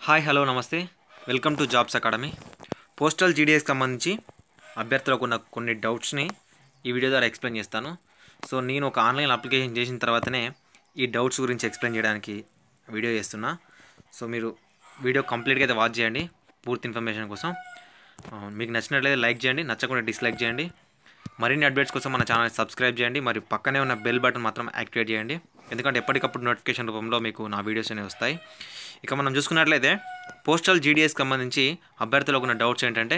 hi hello నమస్తే welcome to jobs academy postal జీడీఎస్కి సంబంధించి అభ్యర్థులకు ఉన్న కొన్ని డౌట్స్ని ఈ వీడియో ద్వారా ఎక్స్ప్లెయిన్ చేస్తాను సో నేను ఒక ఆన్లైన్ అప్లికేషన్ చేసిన తర్వాతనే ఈ డౌట్స్ గురించి ఎక్స్ప్లెయిన్ చేయడానికి వీడియో చేస్తున్నా సో మీరు వీడియో కంప్లీట్గా అయితే వాచ్ చేయండి పూర్తి ఇన్ఫర్మేషన్ కోసం ఆ, మీకు నచ్చినట్లయితే లైక్ చేయండి నచ్చకుండా డిస్లైక్ చేయండి మరిన్ని అప్డేట్స్ కోసం మన ఛానల్ సబ్స్క్రైబ్ చేయండి మరియు పక్కనే ఉన్న బెల్ బటన్ మాత్రం యాక్టివేట్ చేయండి ఎందుకంటే ఎప్పటికప్పుడు నోటిఫికేషన్ రూపంలో మీకు నా వీడియోస్ అనేవి వస్తాయి ఇక మనం చూసుకున్నట్లయితే పోస్టల్ జీడీఎస్కి సంబంధించి అభ్యర్థులకు ఉన్న డౌట్స్ ఏంటంటే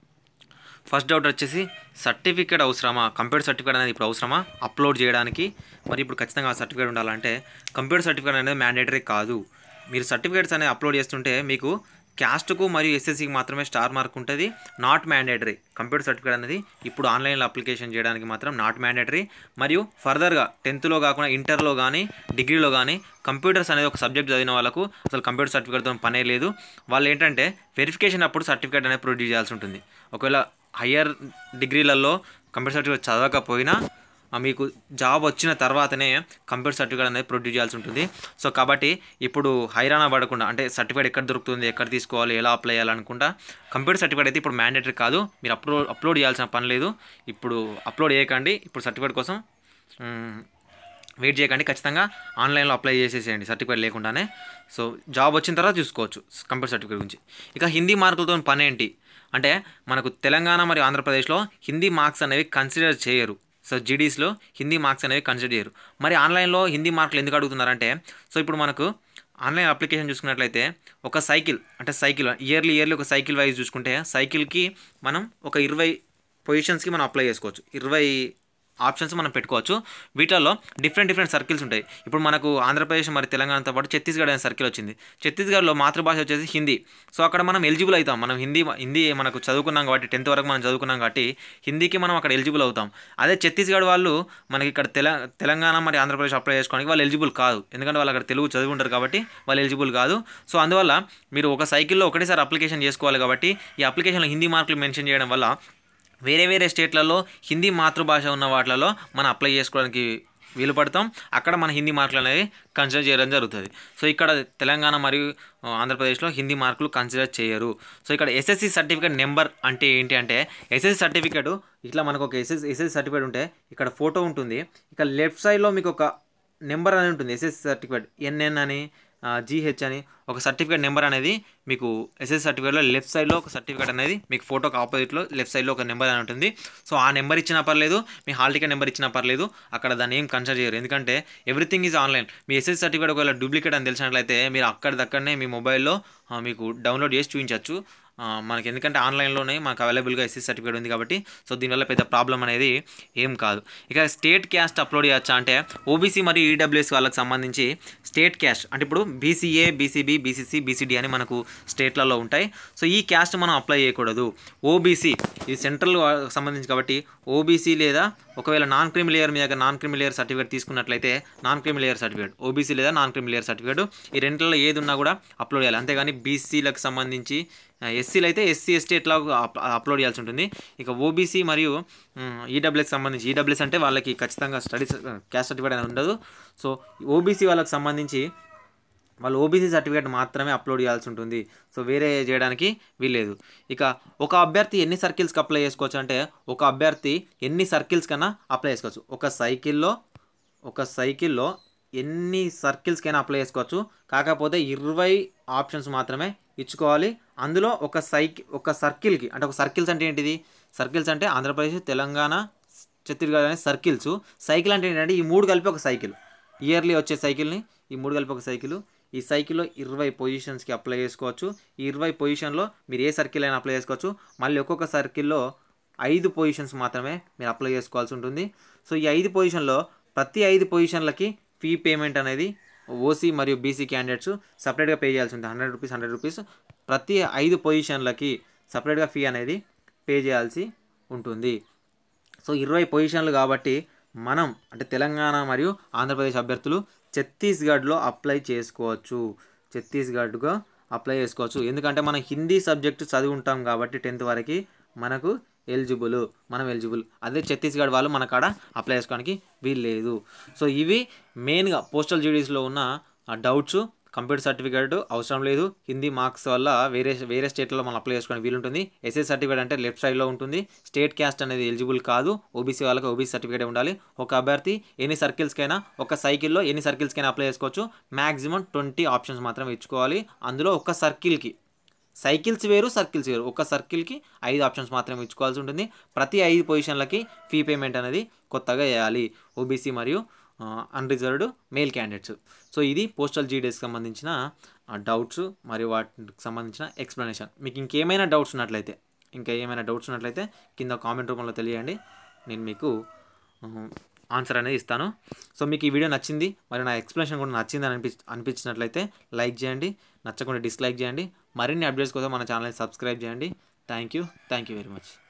ఫస్ట్ డౌట్ వచ్చేసి సర్టిఫికేట్ అవసరమా కంప్యూటర్ సర్టిఫికేట్ అనేది ఇప్పుడు అవసరమా అప్లోడ్ చేయడానికి మరి ఇప్పుడు ఖచ్చితంగా ఆ సర్టిఫికేట్ ఉండాలంటే కంప్యూటర్ సర్టిఫికేట్ అనేది మ్యాండేటరీ కాదు మీరు సర్టిఫికేట్స్ అనేవి అప్లోడ్ చేస్తుంటే మీకు క్యాస్ట్కు మరియు ఎస్ఎస్సికి మాత్రమే స్టార్ మార్క్ ఉంటుంది నాట్ మ్యాండేటరీ కంప్యూటర్ సర్టిఫికేట్ అనేది ఇప్పుడు ఆన్లైన్లో అప్లికేషన్ చేయడానికి మాత్రం నాట్ మ్యాండేటరీ మరియు ఫర్దర్గా టెన్త్లో కాకుండా ఇంటర్లో కానీ డిగ్రీలో కానీ కంప్యూటర్స్ అనేది ఒక సబ్జెక్ట్ చదివిన వాళ్ళకు అసలు కంప్యూటర్ సర్టిఫికేట్తో పనే లేదు వాళ్ళు ఏంటంటే వెరిఫికేషన్ అప్పుడు సర్టిఫికేట్ అనేది ప్రొడ్యూస్ చేయాల్సి ఉంటుంది ఒకవేళ హయ్యర్ డిగ్రీలలో కంప్యూటర్ సర్టిఫికేట్ చదవకపోయినా ఆ మీకు జాబ్ వచ్చిన తర్వాతనే కంప్యూటర్ సర్టిఫికేట్ అనేది ప్రొడ్యూస్ చేయాల్సి ఉంటుంది సో కాబట్టి ఇప్పుడు హైరాణ పడకుండా అంటే సర్టిఫికేట్ ఎక్కడ దొరుకుతుంది ఎక్కడ తీసుకోవాలి ఎలా అప్లై చేయాలనుకుంటా కంప్యూటర్ సర్టిఫికేట్ అయితే ఇప్పుడు మ్యాండేటరీ కాదు మీరు అప్లోడ్ అప్లోడ్ చేయాల్సిన పని లేదు ఇప్పుడు అప్లోడ్ చేయకండి ఇప్పుడు సర్టిఫికేట్ కోసం మ్, వెయిట్ చేయకండి ఖచ్చితంగా ఆన్లైన్లో అప్లై చేసేసేయండి సర్టిఫికేట్ లేకుండానే సో జాబ్ వచ్చిన తర్వాత చూసుకోవచ్చు కంప్యూటర్ సర్టిఫికేట్ గురించి ఇక హిందీ మార్కులతో పని ఏంటి అంటే మనకు తెలంగాణ మరియు ఆంధ్రప్రదేశ్లో హిందీ మార్క్స్ అనేవి కన్సిడర్ చేయరు సో జీడీస్లో హిందీ మార్క్స్ అనేవి కన్సిడర్ చేయరు మరి ఆన్లైన్లో హిందీ మార్కులు ఎందుకు అడుగుతున్నారంటే సో ఇప్పుడు మనకు ఆన్లైన్ అప్లికేషన్ చూసుకున్నట్లయితే ఒక సైకిల్ అంటే సైకిల్ ఇయర్లీ ఇయర్లీ ఒక సైకిల్ వైజ్ చూసుకుంటే సైకిల్కి మనం ఒక ఇరవై పొజిషన్స్కి మనం అప్లై చేసుకోవచ్చు ఇరవై ఆప్షన్స్ మనం పెట్టుకోవచ్చు వీటిల్లో డిఫరెంట్ డిఫరెంట్ సర్కిల్స్ ఉంటాయి ఇప్పుడు మనకు ఆంధ్రప్రదేశ్ మరి తెలంగాణతో పాటు ఛత్తీస్గఢ్ అనే సర్కిల్ వచ్చింది ఛత్తీస్గఢ్లో మాతృభాష వచ్చేసి హిందీ సో అక్కడ మనం ఎలిజిబుల్ అవుతాం మనం హిందీ హిందీ మనకు చదువుకున్నాం కాబట్టి టెన్త్ వరకు మనం చదువుకున్నాం కాబట్టి హిందీకి మనం అక్కడ ఎలిజిబుల్ అవుతాం అదే ఛత్తీస్గఢ్ వాళ్ళు మనకి ఇక్కడ తెల తెలంగాణ మరి ఆంధ్రప్రదేశ్ అప్లై చేసుకోవడానికి వాళ్ళు ఎలిజిబుల్ కాదు ఎందుకంటే వాళ్ళు అక్కడ తెలుగు చదివి ఉంటారు కాబట్టి వాళ్ళు ఎలిజిబుల్ కాదు సో అందువల్ల మీరు ఒక సైకిల్లో ఒకటేసారి అప్లికేషన్ చేసుకోవాలి కాబట్టి ఈ అప్లికేషన్లో హిందీ మార్కులు మెన్షన్ చేయడం వల్ల వేరే వేరే స్టేట్లలో హిందీ మాతృభాష ఉన్న వాటిలలో మనం అప్లై చేసుకోవడానికి వీలు పడతాం అక్కడ మన హిందీ మార్కులు అనేవి కన్సిడర్ చేయడం జరుగుతుంది సో ఇక్కడ తెలంగాణ మరియు ఆ, ఆంధ్రప్రదేశ్లో హిందీ మార్కులు కన్సిడర్ చేయరు సో ఇక్కడ ఎస్ఎస్సి సర్టిఫికేట్ నెంబర్ అంటే ఏంటి అంటే ఎస్ఎస్సి సర్టిఫికేట్ ఇట్లా మనకు ఒక ఎస్ఎస్ ఎస్ఎస్సి సర్టిఫికేట్ ఉంటే ఇక్కడ ఫోటో ఉంటుంది ఇక లెఫ్ట్ సైడ్లో మీకు ఒక నెంబర్ అనేది ఉంటుంది SSC certificate N N G H ఒక సర్టిఫికేట్ నెంబర్ అనేది మీకు ఎస్ఎస్ సర్టిఫికేట్లో లెఫ్ట్ సైడ్లో ఒక సర్టిఫికేట్ అనేది మీకు ఫోటోకి ఆపోజిట్లో లెఫ్ట్ సైడ్లో ఒక నెంబర్ అని ఉంటుంది సో ఆ నెంబర్ ఇచ్చినా పర్లేదు మీ హాల్ టికెట్ నెంబర్ ఇచ్చినా పర్లేదు అక్కడ దాన్ని ఏం కన్సిడర్ చేయరు ఎందుకంటే ఎవ్రీథింగ్ ఈజ్ ఆన్లైన్ మీ ఎస్ఎస్ సర్టిఫికేట్ ఒకవేళ డూప్లికేట్ అని తెలిసినట్లయితే మీరు అక్కడిదక్కడనే మీ మొబైల్లో ఆ, మీకు డౌన్లోడ్ చేసి చూపించవచ్చు ఆ, మనకి ఎందుకంటే ఆన్లైన్లోనే మనకు అవైలబుల్గా ఎస్ఎస్ సర్టిఫికేట్ ఉంది కాబట్టి సో దీనివల్ల పెద్ద ప్రాబ్లం అనేది ఏం కాదు ఇక స్టేట్ క్యాస్ట్ అప్లోడ్ చేయొచ్చా అంటే ఓబీసీ మరియు ఈడబ్ల్యూఎస్ వాళ్ళకి సంబంధించి స్టేట్ క్యాస్ట్ అంటే ఇప్పుడు బీసీఏ బీసీబీ బీసీసీ బీసీడీ అని మనకు స్టేట్లలో ఉంటాయి సో ఈ క్యాస్ట్ మనం అప్లై చేయకూడదు ఓబీసీ ఇది సెంట్రల్ సంబంధించి కాబట్టి ఓబీసీ లేదా ఒకవేళ నాన్ క్రిమిలియర్ మీ దగ్గర నాన్ క్రిమిలియర్ సర్టిఫికేట్ తీసుకున్నట్లయితే నాన్ క్రిమిలియర్ సర్టిఫికేట్ ఓబీసీ లేదా నాన్ క్రిమిలియర్ సర్టిఫికేట్ ఈ రెండింటిలో ఏది ఉన్నా కూడా అప్లోడ్ చేయాలి అంతేగాని బీసీలకు సంబంధించి ఎస్సీలు అయితే ఎస్సీ ఎస్టీ ఎట్లా అప్- అప్లోడ్ చేయాల్సి ఉంటుంది ఇక ఓబీసీ మరియు ఈడబ్ల్యూఎస్ సంబంధించి ఈడబ్ల్యూఎస్ అంటే వాళ్ళకి ఖచ్చితంగా స్టడీస్ క్యాస్ట్ సర్టిఫికేట్ అనేది ఉండదు సో ఓబీసీ వాళ్ళకి సంబంధించి వాళ్ళు ఓబీసీ సర్టిఫికేట్ మాత్రమే అప్లోడ్ చేయాల్సి ఉంటుంది సో వేరే చేయడానికి వీల్లేదు ఇక ఒక అభ్యర్థి ఎన్ని సర్కిల్స్కి అప్లై చేసుకోవచ్చు అంటే ఒక అభ్యర్థి ఎన్ని సర్కిల్స్ కన్నా అప్లై చేసుకోవచ్చు ఒక సైకిల్లో ఒక సైకిల్లో ఎన్ని సర్కిల్స్కైనా అప్లై చేసుకోవచ్చు కాకపోతే ఇరవై ఆప్షన్స్ మాత్రమే ఇచ్చుకోవాలి అందులో ఒక సైకి ఒక సర్కిల్కి అంటే ఒక సర్కిల్స్ అంటే ఏంటిది సర్కిల్స్ అంటే ఆంధ్రప్రదేశ్ తెలంగాణ ఛత్తీస్గఢ్ అనే సర్కిల్స్ సైకిల్ అంటే ఏంటంటే ఈ మూడు కలిపి ఒక సైకిల్ ఇయర్లీ వచ్చే సైకిల్ని ఈ మూడు కలిపి ఒక సైకిల్ ఈ సైకిల్లో ఇరవై పొజిషన్స్కి అప్లై చేసుకోవచ్చు ఈ ఇరవై పొజిషన్లో మీరు ఏ సర్కిల్ అయినా అప్లై చేసుకోవచ్చు మళ్ళీ ఒక్కొక్క సర్కిల్లో ఐదు పొజిషన్స్ మాత్రమే మీరు అప్లై చేసుకోవాల్సి ఉంటుంది సో ఈ ఐదు పొజిషన్లో ప్రతి ఐదు పొజిషన్లకి ఫీ పేమెంట్ అనేది ఓసీ మరియు బీసీ క్యాండిడేట్స్ సపరేట్గా పే చేయాల్సి ఉంటుంది హండ్రెడ్ రూపీస్ హండ్రెడ్ రూపీస్ ప్రతి ఐదు పొజిషన్లకి సపరేట్గా ఫీ అనేది పే చేయాల్సి ఉంటుంది సో ఇరవై పొజిషన్లు కాబట్టి మనం అంటే తెలంగాణ మరియు ఆంధ్రప్రదేశ్ అభ్యర్థులు ఛత్తీస్గఢ్లో అప్లై చేసుకోవచ్చు ఛత్తీస్గఢ్గా అప్లై చేసుకోవచ్చు ఎందుకంటే మనం హిందీ సబ్జెక్టు చదివి ఉంటాం కాబట్టి టెన్త్ వరకు మనకు ఎలిజిబుల్ మనం ఎలిజిబుల్ అదే ఛత్తీస్గఢ్ వాళ్ళు మన కాడ అప్లై చేసుకోవడానికి వీల్లేదు సో ఇవి మెయిన్గా పోస్టల్ జీడీస్లో ఉన్న డౌట్స్ కంప్యూటర్ సర్టిఫికేట్ అవసరం లేదు హిందీ మార్క్స్ వల్ల వేరే వేరే స్టేట్లో మనం అప్లై చేసుకోవడానికి వీలుంటుంది ఎస్ఏ సర్టిఫికేట్ అంటే లెఫ్ట్ సైడ్లో ఉంటుంది స్టేట్ క్యాస్ట్ అనేది ఎలిజిబుల్ కాదు ఓబీసీ వాళ్ళకి ఓబీసీ సర్టిఫికేట్ ఉండాలి ఒక అభ్యర్థి ఎన్ని సర్కిల్స్కైనా ఒక సైకిల్లో ఎన్ని సర్కిల్స్కైనా అప్లై చేసుకోవచ్చు మ్యాక్సిమం ట్వంటీ ఆప్షన్స్ మాత్రమే ఇచ్చుకోవాలి అందులో ఒక సర్కిల్కి సైకిల్స్ వేరు సర్కిల్స్ వేరు ఒక సర్కిల్కి ఐదు ఆప్షన్స్ మాత్రమే ఇచ్చుకోవాల్సి ఉంటుంది ప్రతి ఐదు పొజిషన్లకి ఫీ పేమెంట్ అనేది కొత్తగా వేయాలి ఓబీసీ మరియు అన్రిజర్వ్డ్ మేల్ క్యాండిడేట్స్ సో ఇది పోస్టల్ జీడీఎస్కి సంబంధించిన డౌట్స్ మరియు వాటికి సంబంధించిన ఎక్స్ప్లెనేషన్ మీకు ఇంకేమైనా డౌట్స్ ఉన్నట్లయితే ఇంకా ఏమైనా డౌట్స్ ఉన్నట్లయితే కింద కామెంట్ రూపంలో తెలియండి నేను మీకు ఆన్సర్ అనేది ఇస్తాను సో మీకు ఈ వీడియో నచ్చింది మరి నా ఎక్స్ప్లెనేషన్ కూడా నచ్చింది అని అనిపి అనిపించినట్లయితే లైక్ చేయండి నచ్చకుండా డిస్లైక్ చేయండి మరిన్ని అప్డేట్స్ కోసం మన ఛానల్ని సబ్స్క్రైబ్ చేయండి thank you thank you very much